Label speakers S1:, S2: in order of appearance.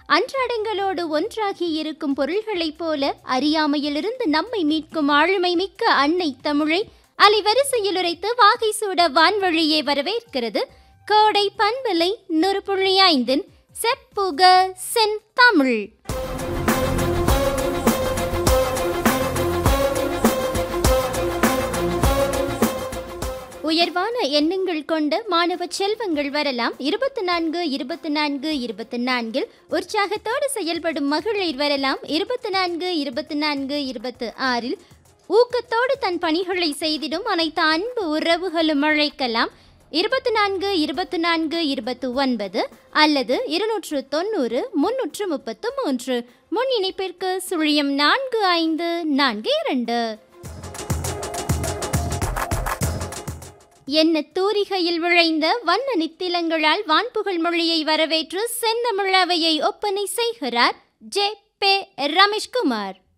S1: அன்றாடங்களோடு ஒன்றாகி இருக்கும் பொருள்களைப் போல அறியாமையிலிருந்து நம்மை மீட்கும் ஆளுமை மிக்க அன்னை தமிழை அலைவரிசையில் உரைத்து வாகை சூட வான்வழியே வரவேற்கிறது கோடை பண்பலை நூறு புள்ளி ஐந்தின் செப்புக சென் தமிழ் உயர்வான எண்ணங்கள் கொண்ட மாணவ செல்வங்கள் வரலாம் இருபத்தி நான்கு இருபத்தி நான்கு இருபத்தி நான்கில் உற்சாகத்தோடு செயல்படும் மகளிர் வரலாம் இருபத்தி நான்கு இருபத்தி நான்கு இருபத்தி ஆறில் ஊக்கத்தோடு தன் பணிகளை செய்திடும் அனைத்து அன்பு உறவுகளும் அழைக்கலாம் இருபத்தி நான்கு இருபத்தி நான்கு இருபத்தி ஒன்பது அல்லது இருநூற்று தொண்ணூறு முன்னூற்று முப்பத்து மூன்று முன் இணைப்பிற்கு சுழியம் நான்கு ஐந்து நான்கு இரண்டு என்ன தூரிகையில் விளைந்த வண்ண நித்திலங்களால் வான்புகழ் மொழியை வரவேற்று செந்தமிழவையை ஒப்பனை செய்கிறார் ஜே பே ரமேஷ்குமார்